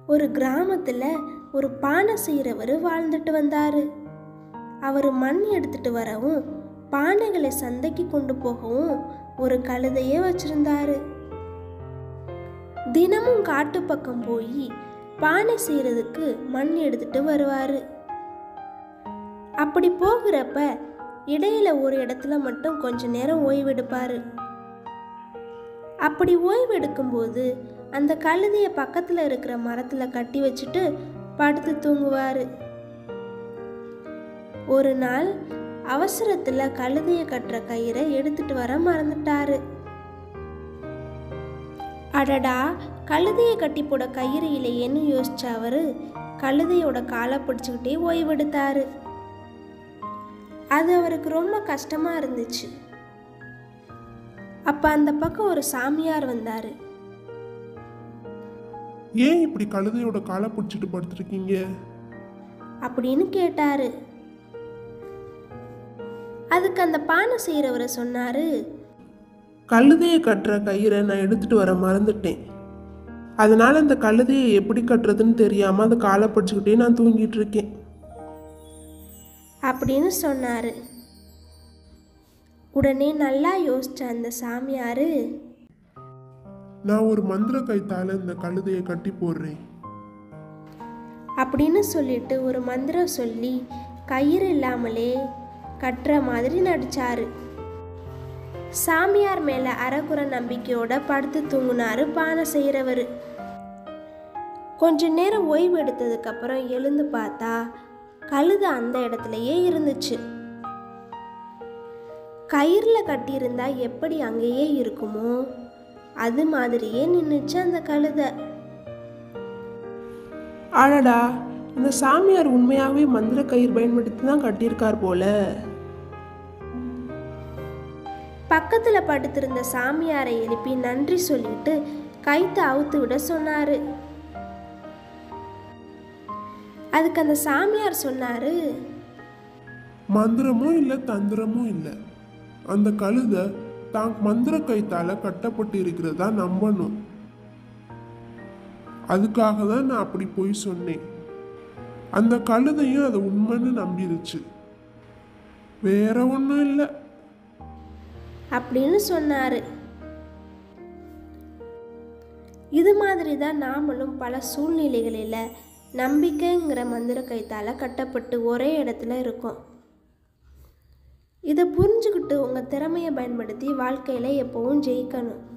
ஒரு கிராமத்தில் ஒரு பானை செய்கிறவர் வாழ்ந்துட்டு வந்தார் அவர் மண் எடுத்துட்டு வரவும் பானைகளை சந்தைக்கு கொண்டு போகவும் ஒரு கழுதையே வச்சிருந்தாரு தினமும் காட்டு பக்கம் போய் பானை செய்யறதுக்கு மண் எடுத்துட்டு வருவாரு அப்படி போகிறப்ப இடையில ஒரு இடத்துல மட்டும் கொஞ்ச நேரம் ஓய்வெடுப்பாரு அப்படி ஓய்வெடுக்கும்போது அந்த கழுதையை பக்கத்தில் இருக்கிற மரத்தில் கட்டி வச்சுட்டு படுத்து தூங்குவார் ஒரு நாள் அவசரத்தில் கழுதையை கட்டுற கயிறை எடுத்துட்டு வர மறந்துட்டாரு அடடா கழுதையை கட்டி போட கயிறு இல்லையேன்னு யோசிச்ச அவரு கழுதையோட காலை பிடிச்சுக்கிட்டே ஓய்வெடுத்தாரு அது அவருக்கு ரொம்ப கஷ்டமா இருந்துச்சு அப்ப அந்த பக்கம் ஒரு சாமியார் வந்தாரு ஏன் இப்படி கழுதையோட காலை பிடிச்சிட்டு படுத்துருக்கீங்க அப்படின்னு கேட்டாரு அதுக்கு அந்த பானை செய்கிறவரை சொன்னாரு கழுதையை கட்டுற கயிறை நான் எடுத்துட்டு வர மறந்துட்டேன் அதனால அந்த கழுதையை எப்படி கட்டுறதுன்னு தெரியாம அந்த காலை பிடிச்சிக்கிட்டே நான் தூங்கிட்டு இருக்கேன் அப்படின்னு சொன்னாரு உடனே நல்லா யோசிச்ச அந்த சாமியாரு நான் ஒரு மந்திர கைத்தால இந்த கழுதையை கட்டி போடுறேன் அப்படின்னு சொல்லிட்டு ஒரு மந்திரம் சொல்லி கயிறு இல்லாமலே கட்டுற மாதிரி நடிச்சாரு சாமியார் மேல அறகுறை நம்பிக்கையோட படுத்து தூங்குனாரு பானை செய்கிறவர் கொஞ்ச நேரம் ஓய்வு எடுத்ததுக்கு அப்புறம் எழுந்து பார்த்தா கழுதை அந்த இடத்துலயே இருந்துச்சு கயிறில் கட்டியிருந்தா எப்படி அங்கேயே இருக்குமோ அது மாதிரியே நின்றுச்சு அந்த கழுதை ஆடடா இந்த சாமியார் உண்மையாகவே மந்திர கயிறு பயன்படுத்தி தான் கட்டியிருக்கார் போல பக்கத்துல படுத்திருந்த சாமியாரை எழுப்பி நன்றி சொல்லிட்டு கைத்தை அவுத்து விட சொன்னாரு அதுக்கு அந்த சாமியார் சொன்னாரு மந்திரமும் இல்லை தந்திரமும் இல்லை அந்த கழுதை தான் மந்திர கைத்தால கட்டப்பட்டு இருக்கிறதா நம்பணும் அதுக்காக தான் நான் அப்படி போய் சொன்னேன் அந்த கழுதையும் அதை உண்மைன்னு நம்பிருச்சு வேற ஒன்றும் இல்லை அப்படின்னு சொன்னாரு இது மாதிரி தான் நாமளும் பல சூழ்நிலைகளில் நம்பிக்கைங்கிற மந்திர கைத்தால கட்டப்பட்டு ஒரே இடத்துல இருக்கோம் இதை புரிஞ்சுக்கிட்டு உங்கள் திறமையை பயன்படுத்தி வாழ்க்கையில் எப்பவும் ஜெயிக்கணும்